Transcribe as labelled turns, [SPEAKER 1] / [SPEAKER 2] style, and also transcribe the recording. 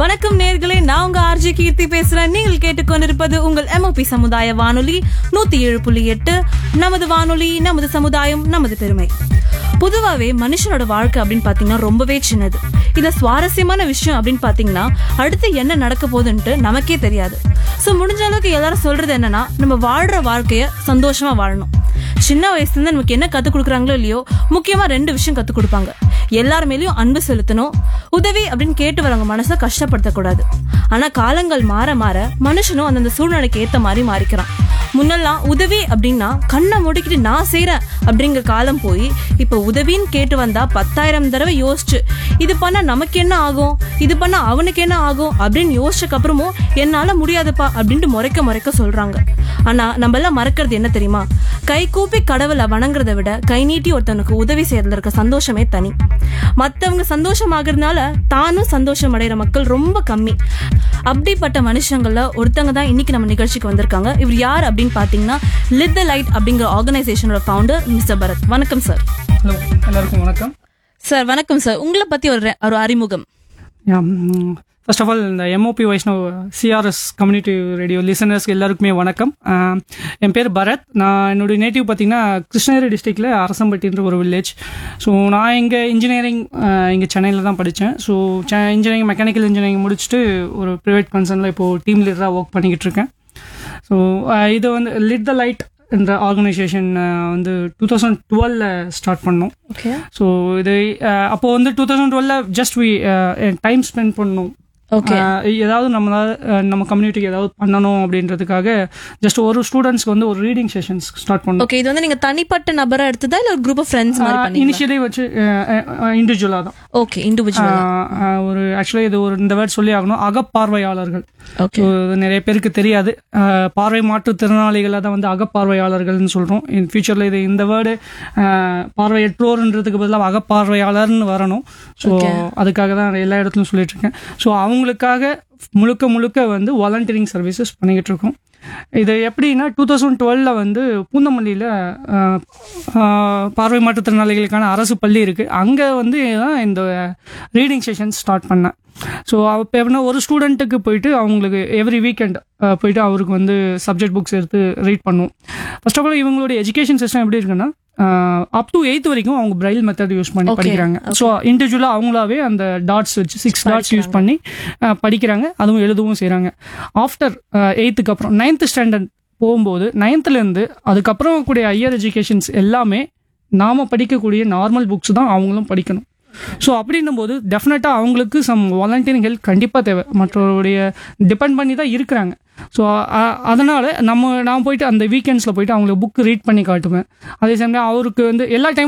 [SPEAKER 1] வணக்கம் நேர்களே நான் உங்க ஆர்ஜி கீர்த்தி பேசுறேன் நீங்கள் கேட்டுக்கொண்டிருப்பது உங்கள் எம்ஓபி சமுதாய வானொலி நூத்தி ஏழு புள்ளி எட்டு நமது வானொலி நமது சமுதாயம் நமது பெருமை பொதுவாவே மனுஷனோட வாழ்க்கை அப்படின்னு பாத்தீங்கன்னா ரொம்பவே சின்னது இந்த சுவாரஸ்யமான விஷயம் அப்படின்னு பாத்தீங்கன்னா அடுத்து என்ன நடக்க போகுதுன்ட்டு நமக்கே தெரியாது சோ முடிஞ்ச அளவுக்கு எல்லாரும் சொல்றது என்னன்னா நம்ம வாழ்ற வாழ்க்கைய சந்தோஷமா வாழணும் சின்ன வயசுல இருந்து நமக்கு என்ன கத்துக் கொடுக்குறாங்களோ இல்லையோ முக்கியமா ரெண்டு விஷயம் கத்துக் கொடுப்பாங்க எல்லார் மேலயும் அன்பு செலுத்தணும் உதவி அப்படின்னு கேட்டு வரவங்க மனசை கஷ்டப்படுத்தக்கூடாது ஆனா காலங்கள் மாற மாற மனுஷனும் அந்தந்த சூழ்நிலைக்கு ஏத்த மாதிரி மாறிக்கிறான் முன்னெல்லாம் உதவி அப்படின்னா கண்ணை மூடிக்கிட்டு நான் செய்றேன் அப்படிங்கிற காலம் போய் இப்ப உதவின்னு கேட்டு வந்தா பத்தாயிரம் தடவை யோசிச்சு இது பண்ணா நமக்கு என்ன ஆகும் இது பண்ணா அவனுக்கு என்ன ஆகும் அப்படின்னு யோசிச்சக்கு அப்புறமும் என்னால முடியாதுப்பா அப்படின்ட்டு முறைக்க முறைக்க சொல்றாங்க ஆனா நம்ம எல்லாம் மறக்கிறது என்ன தெரியுமா கை கூப்பி கடவுளை வணங்குறத விட கை நீட்டி ஒருத்தவனுக்கு உதவி செய்யறதுல இருக்க சந்தோஷமே தனி மத்தவங்க சந்தோஷமாகறதுனால தானும் சந்தோஷம் அடைகிற மக்கள் ரொம்ப கம்மி அப்படிப்பட்ட மனுஷங்கள்ல ஒருத்தவங்க தான் இன்னைக்கு நம்ம நிகழ்ச்சிக்கு வந்திருக்காங்க இவர் யார் அப்படின்னு பாத்தீங்கன்னா லிட் த லைட் அப்படிங்கிற ஆர்கனைசேஷனோட ஃபவுண்டர் மிஸ்டர் பரத் வணக்கம் சார்
[SPEAKER 2] ஹலோ எல்லாருக்கும் வணக்கம்
[SPEAKER 1] சார் வணக்கம் சார் உங்களை பத்தி ஒரு ரெ- ஒரு அறிமுகம்
[SPEAKER 2] ஃபர்ஸ்ட் ஆஃப் ஆல் இந்த MOP Vaishnav CRS community radio லிசனர்ஸ்க்கு எல்லாருக்குமே வணக்கம் அஹ், என் பேர் பரத் நான் என்னுடைய நேட்டிவ் பார்த்தீங்கன்னா கிருஷ்ணகிரி டிஸ்ட்ரிக்டில் அரசம்பட்டின்ற ஒரு வில்லேஜ் ஸோ நான் இங்கே இன்ஜினியரிங் இங்கே சென்னையில் தான் படித்தேன் ஸோ இன்ஜினியரிங் மெக்கானிக்கல் இன்ஜினியரிங் முடிச்சுட்டு ஒரு ப்ரைவேட் கன்சர்னில் இப்போது டீம் லீடராக ஒர்க் பண்ணிக்கிட்டு இருக்கேன் ஸோ இது வந்து லிட் த லைட் என்ற ஆர்கனைசேஷன் வந்து டூ தௌசண்ட் டுவெலில் ஸ்டார்ட் பண்ணோம்
[SPEAKER 1] ஓகே
[SPEAKER 2] ஸோ இது அஹ், அப்போ வந்து டூ தௌசண்ட் டுவெல்ல ஜஸ்ட் வி டைம் ஸ்பெண்ட் பண்ணோம்
[SPEAKER 1] ஓகே
[SPEAKER 2] அஹ், ஏதாவது நம்மளால அஹ், நம்ம கம்யூனிட்டிக்கு ஏதாவது பண்ணணும் அப்படின்றதுக்காக ஜஸ்ட் ஒரு ஸ்டூடெண்ட்ஸ்க்கு வந்து ஒரு ரீடிங் செஷன்ஸ் ஸ்டார்ட் பண்ணோம்
[SPEAKER 1] ஓகே இது வந்து நீங்க தனிப்பட்ட நபரா எடுத்ததா இல்ல ஒரு குரூப் ஆஃப் ஃப்ரெண்ட்ஸ் மாதிரி பண்ணீங்க
[SPEAKER 2] இனிஷியலி வச்சு இண்டிவிஜுவலாக தான்
[SPEAKER 1] ஓகே இண்டிவிஜுவல்
[SPEAKER 2] அஹ், அஹ், ஒரு ஆக்சுவலாக இது ஒரு இந்த வேர்ட் சொல்லி ஆகணும் அகப்பார்வையாளர்கள்
[SPEAKER 1] ஓகே
[SPEAKER 2] ஸோ இது நிறைய பேருக்கு தெரியாது அஹ், பார்வை மாற்றுத்திறனாளிகளை தான் வந்து அகப்பார்வையாளர்கள்னு சொல்கிறோம் இன் ஃபியூச்சரில் இது இந்த வேர்டு பார்வையற்றோர்ன்றதுக்கு பதிலாக அகப்பார்வையாளர்னு வரணும் ஸோ அதுக்காக தான் எல்லா இடத்துலையும் சொல்லிட்டு இருக்கேன் ஸோ அவங்களுக்காக முழுக்க முழுக்க வந்து வாலண்டியரிங் சர்வீசஸ் பண்ணிக்கிட்டு இருக்கோம் இது எப்படின்னா டூ தௌசண்ட் டுவெலில் வந்து பூந்தமல்லியில் பார்வை மாற்றுத்திறனாளிகளுக்கான அரசு பள்ளி இருக்குது அங்கே வந்து தான் இந்த ரீடிங் செஷன் ஸ்டார்ட் பண்ணேன் ஸோ அப்போ எப்படின்னா ஒரு ஸ்டூடெண்ட்டுக்கு போயிட்டு அவங்களுக்கு எவ்ரி வீக்கெண்ட் போயிட்டு அவருக்கு வந்து சப்ஜெக்ட் புக்ஸ் எடுத்து ரீட் பண்ணுவோம் ஃபர்ஸ்ட் ஆஃப் ஆல் இவங்களுடைய எஜுகேஷன் சிஸ்டம் எப்படி இருக்குன்னா அப் டு எயித் வரைக்கும் அவங்க பிரைல் மெத்தட் யூஸ் பண்ணி
[SPEAKER 1] Okay,
[SPEAKER 2] படிக்கிறாங்க ஸோ இண்டிவிஜுவலாக அவங்களாவே அந்த டாட்ஸ் வச்சு சிக்ஸ் டாட்ஸ் யூஸ் பண்ணி அஹ், படிக்கிறாங்க அதுவும் எழுதவும் செய்கிறாங்க ஆஃப்டர் எயித்துக்கு அப்புறம் நைன்த் ஸ்டாண்டர்ட் போகும்போது நைன்த்துலேருந்து அதுக்கப்புறம் கூடிய ஹையர் எஜுகேஷன்ஸ் எல்லாமே நாம படிக்கக்கூடிய நார்மல் புக்ஸ் தான் அவங்களும் படிக்கணும் ஸோ அப்படின்னும் போது டெஃபினட்டாக அவங்களுக்கு சம் வாலண்டியரிங் ஹெல்ப் கண்டிப்பாக தேவை மற்றவருடைய டிபெண்ட் பண்ணி தான் இருக்கிறாங்க ஸோ அதனால் நம்ம நான் போயிட்டு அந்த வீக்கெண்ட்ஸில் போயிட்டு அவங்களுக்கு புக் ரீட் பண்ணி காட்டுவேன் அதே சமயம் அவருக்கு வந்து எல்லா டைம்